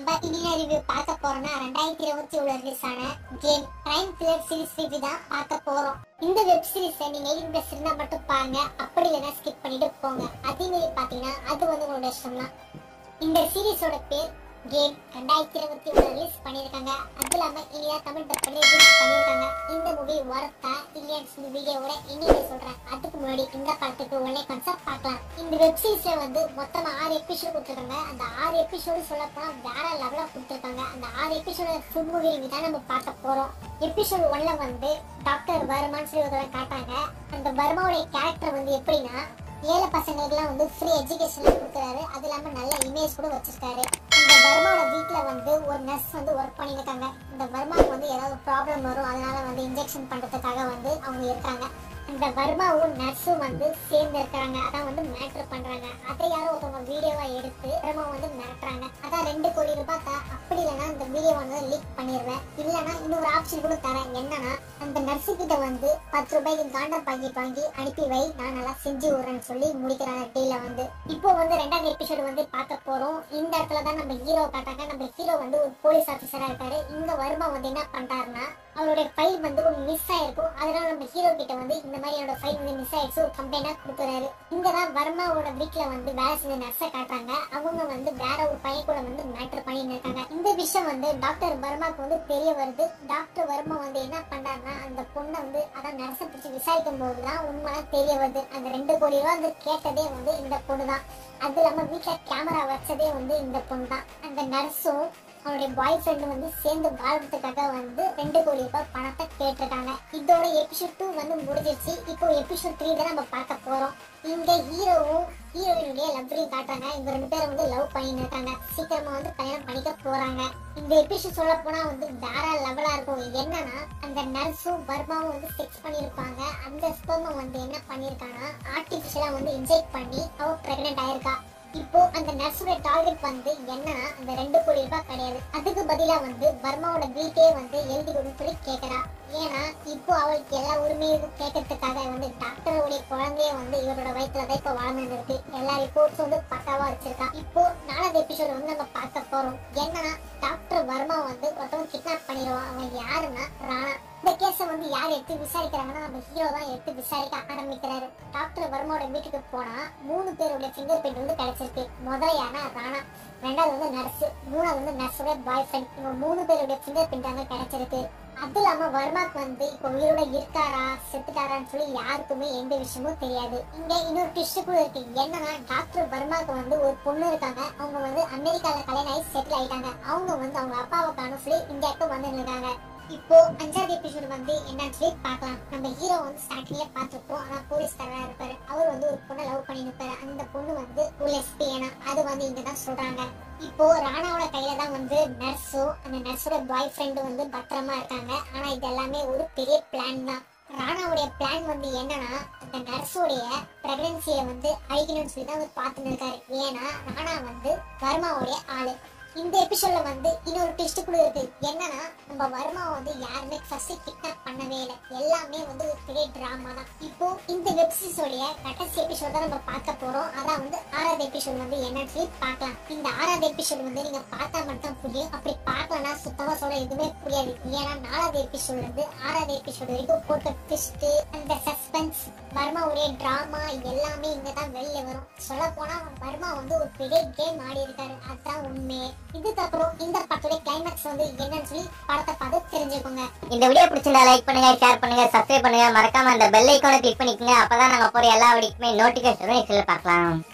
நம்ம Indian review பார்க்க போறோம்னா ரெண்டாயிரத்தி இருபத்தி ஏழு ரிலீஸ் ஆன game prime player series review தான் பார்க்க போறோம் இந்த வெப் சீரிஸ் நீங்க எயிட்டின் பிளஸ் இருந்தா மட்டும் பாருங்க அப்படி இல்லைன்னா ஸ்கிப் பண்ணிட்டு போங்க அதே மாதிரி பாத்தீங்கன்னா அது வந்து உங்களோட இஷ்டம் தான் இந்த சீரிஸோட பேர் கேம் ரெண்டாயிரத்தி இருபத்தி ஒன்று ரிலீஸ் பண்ணியிருக்காங்க அது இல்லாம இனிதான் தமிழ் டப் பண்ணி ரிலீஸ் பண்ணியிருக்காங்க இந்த மூவி ஒர்த்தா இல்லையான்னு இந்த வீடியோவோட இன்னைக்கு சொல்றேன் அதுக்கு முன்னாடி இந்த படத்துக்கு ஒன்னே கான்செப்ட் பார்க்கலாம் இந்த வெப் சீரிஸ்ல வந்து மொத்தமா ஆறு எபிசோடு கொடுத்துருக்காங்க அந்த ஆறு எபிசோடு சொல்ல போனா வேற லெவலா கொடுத்துருக்காங்க அந்த ஆறு எபிசோட ஃபுல் மூவி தான் நம்ம பார்க்க போறோம் எபிசோட் ஒன்ல வந்து டாக்டர் வர்மான்னு சொல்லி ஒருத்தரை காட்டாங்க அந்த வர்மாவுடைய கேரக்டர் வந்து எப்படின்னா ஏழை பசங்களுக்குலாம் வந்து ஃப்ரீ எஜுகேஷன் கொடுக்குறாரு அது இல்லாம நல்ல இமேஜ் கூட வச்சிருக்காரு இந்த வர்மாவோட வீட்ல வந்து ஒரு நர்ஸ் வந்து ஒர்க் பண்ணியிருக்காங்க இந்த வர்மாவுக்கு வந்து ஏதாவது ப்ராப்ளம் வரும் அதனால வந்து இன்ஜெக்ஷன் பண்றதுக்காக வந்து அவங்க இருக்காங்க இந்த வர்மாவும் நர்ஸும் வந்து சேர்ந்து இருக்கிறாங்க அதான் வந்து மேட்ரு பண்றாங்க அதை யாரோ ஒருத்தவங்க வீடியோவா எடுத்து வர்மா வந்து மிரட்டுறாங்க அதான் ரெண்டு கோடி ரூபாய் தா அப்படி இல்லைன்னா இந்த வீடியோ வந்து லீக் பண்ணிடுவேன் இல்லைன்னா இன்னொரு ஆப்ஷன் கூட தரேன் என்னன்னா அந்த நர்ஸு கிட்ட வந்து பத்து ரூபாய்க்கு காண்டர் பாக்கெட் வாங்கி அனுப்பி வை நான் நல்லா செஞ்சு விடுறேன்னு சொல்லி முடிக்கிறாங்க டீல வந்து இப்போ வந்து ரெண்டாவது எபிசோடு வந்து பார்க்க போறோம் இந்த இடத்துல தான் நம்ம ஹீரோ காட்டாங்க நம்ம ஹீரோ வந்து ஒரு போலீஸ் ஆஃபீஸரா இருக்காரு இந்த வருமா வந்து என்ன பண்றாருன்னா அவருடைய ஃபைல் வந்து ஒரு மிஸ் ஆயிருக்கும் அதனால நம்ம ஹீரோ கிட்ட வந்து இந்த மாதிரி என்னோட ஃபைல் வந்து மிஸ் ஆயிடுச்சு ஒரு கம்ப்ளைண்டா கொடுக்குறாரு இங்க தான் வர்மாவோட வீட்ல வந்து வேலை செஞ்ச நர்ஸை காட்டுறாங்க அவங்க வந்து வேற ஒரு பையன் கூட வந்து மேட்டர் பண்ணிட்டு இருக்காங்க இந்த விஷயம் வந்து டாக்டர் வர்மாக்கு வந்து தெரிய வருது டாக்டர் வர்மா வந்து என்ன பண்றாருன்னா அந்த பொண்ணை வந்து அதான் நர்ஸை பிடிச்சி விசாரிக்கும் போதுதான் உண்மைலாம் தெரிய வருது அந்த ரெண்டு கோடி ரூபா வந்து கேட்டதே வந்து இந்த பொண்ணு தான் அது இல்லாம வீட்டுல கேமரா வச்சதே வந்து இந்த பொண்ணு தான் அந்த நர்ஸும் அவனுடைய பாய் ஃப்ரெண்டு வந்து சேர்ந்து வாழ்றதுக்காக வந்து ரெண்டு கோடி ரூபாய் பணத்தை கேட்டிருக்காங்க இதோட எபிசோட் டூ வந்து முடிஞ்சிருச்சு இப்போ எபிசோட் த்ரீ தான் நம்ம பார்க்க போறோம் இங்க ஹீரோவும் ஹீரோயினுடைய லவ்லையும் காட்டுறாங்க இவங்க ரெண்டு பேரும் வந்து லவ் பண்ணிட்டு இருக்காங்க சீக்கிரமா வந்து கல்யாணம் பண்ணிக்க போறாங்க இந்த எபிசோட் சொல்ல போனா வந்து வேற லெவலா இருக்கும் என்னன்னா அந்த நர்ஸும் வர்மாவும் வந்து செக்ஸ் பண்ணிருப்பாங்க அந்த ஸ்பெர்ம வந்து என்ன பண்ணிருக்காங்கன்னா ஆர்டிபிஷியலா வந்து இன்ஜெக்ட் பண்ணி அவ பிரெக்னென்ட் ஆயிருக்கா இப்போ அந்த நர்ஸோட டார்கெட் வந்து என்னன்னா அந்த ரெண்டு கோடி ரூபாய் கிடையாது அதுக்கு பதிலா வந்து வர்மாவோட வீட்டே வந்து எழுதி கொடுன்னு சொல்லி கேக்குறா ஏன்னா இப்போ அவளுக்கு எல்லா உரிமையும் கேட்கறதுக்காக வந்து டாக்டருடைய குழந்தைய வந்து இவரோட வயிற்றுல தான் இப்போ வாழ்ந்துட்டு இருக்கு எல்லா ரிப்போர்ட்ஸும் வந்து பக்காவா வச்சிருக்கா இப்போ நாலாவது எபிசோட் வந்து நம்ம பார்க்க போறோம் என்னன்னா டாக்டர் வர்மா வந்து ஒருத்தவங்க கிட்னாப் பண்ணிடுவான் அவன் யாருன்னா ராணா இந்த கேஸை வந்து யார் எடுத்து விசாரிக்கிறாங்கன்னா நம்ம ஹீரோ தான் எடுத்து விசாரிக்க ஆரம்பிக்கிறாரு டாக்டர் வர்மாவோட வீட்டுக்கு போனா மூணு பேருடைய ஃபிங்கர் பிரிண்ட் வந்து கிடைச்சிருக்கு முதல்ல யாரா ராணா ரெண்டாவது வந்து நர்ஸ் மூணாவது வந்து நர்ஸோட பாய் ஃப்ரெண்ட் இவங்க மூணு பேருடைய ஃபிங்கர் பிரிண்ட் வந்து கிடைச்சிருக்கு அது இல்லாம வர்மாக்கு வந்து இப்போ உயிரோட இருக்காரா செத்துட்டாரான்னு சொல்லி யாருக்குமே எந்த விஷயமும் தெரியாது இங்க இன்னொரு ட்விஸ்ட் கூட இருக்கு என்னன்னா டாக்டர் வர்மாக்கு வந்து ஒரு பொண்ணு இருக்காங்க அவங்க வந்து அமெரிக்கால கல்யாணம் ஆகி செட்டில் ஆயிட்டாங்க அவங்க வந்து அவங்க அப்பாவை காணும் சொல்லி இந்தியாவுக்கு வந்து இருக்காங்க இப்போ அஞ்சாவது எபிசோடு வந்து என்னன்னு சொல்லி பார்க்கலாம் நம்ம ஹீரோ வந்து ஸ்டார்டிங்ல பார்த்துருப்போம் ஆனா போலீஸ்காரரா இருப்பாரு அவர் வந்து ஒரு பொண்ணை லவ் பண்ணி இருப்பாரு அந்த பொண்ணு வந்து ஒரு லெஸ்பியனா அது வந்து இங்க தான் சொல்றாங்க இப்போ ராணாவோட கையில தான் வந்து நர்ஸும் அந்த நர்ஸோட பாய் ஃப்ரெண்டும் வந்து பத்திரமா இருக்காங்க ஆனா இது எல்லாமே ஒரு பெரிய பிளான் தான் ராணாவுடைய பிளான் வந்து என்னன்னா அந்த நர்ஸோடைய பிரெக்னன்சியை வந்து அழிக்கணும்னு சொல்லி தான் அவர் பார்த்துன்னு இருக்காரு ஏன்னா ராணா வந்து வர்மாவுடைய ஆளு இந்த எபிசோட்ல வந்து இன்னொரு ட்விஸ்ட் கூட இருக்கு என்னன்னா நம்ம வர்மாவை வந்து யாருமே ஃபர்ஸ்ட் கிட்னாப் பண்ணவே இல்லை எல்லாமே வந்து ஒரு பெரிய டிராமா தான் இப்போ இந்த வெப் சீரிஸோடைய கடைசி எபிசோட் தான் நம்ம பார்க்க போறோம் அதான் வந்து ஆறாவது எபிசோட் வந்து என்னன்னு சொல்லி பார்க்கலாம் இந்த ஆறாவது எபிசோட் வந்து நீங்க பார்த்தா மட்டும் புரியும் அப்படி பார்க்கலன்னா சுத்தமா சொல்ல எதுவுமே புரியாது ஏன்னா நாலாவது எபிசோட் இருந்து ஆறாவது எபிசோட் வரைக்கும் போட்ட ட்விஸ்ட் அந்த சஸ்பென்ஸ் வர்மாவுடைய டிராமா எல்லாமே இங்க தான் வெளில வரும் சொல்ல போனா வர்மா வந்து ஒரு பெரிய கேம் ஆடி இருக்காரு அதுதான் உண்மையே இதுக்கப்புறம் இந்த படத்துடைய கிளைமேக்ஸ் வந்து என்னன்னு சொல்லி படத்தை பார்த்து தெரிஞ்சுக்கோங்க இந்த வீடியோ பிடிச்சிருந்தா லைக் பண்ணுங்க ஷேர் பண்ணுங்க சப்ஸ்கிரைப் பண்ணுங்க மறக்காம அந்த பெல் ஐக்கானை கிளிக் பண்ணிக்கோங்க அப்பதான் நாங்க போற எல்லா வீடியோக்குமே நோட்டிபிகேஷன் பார்க்கலாம்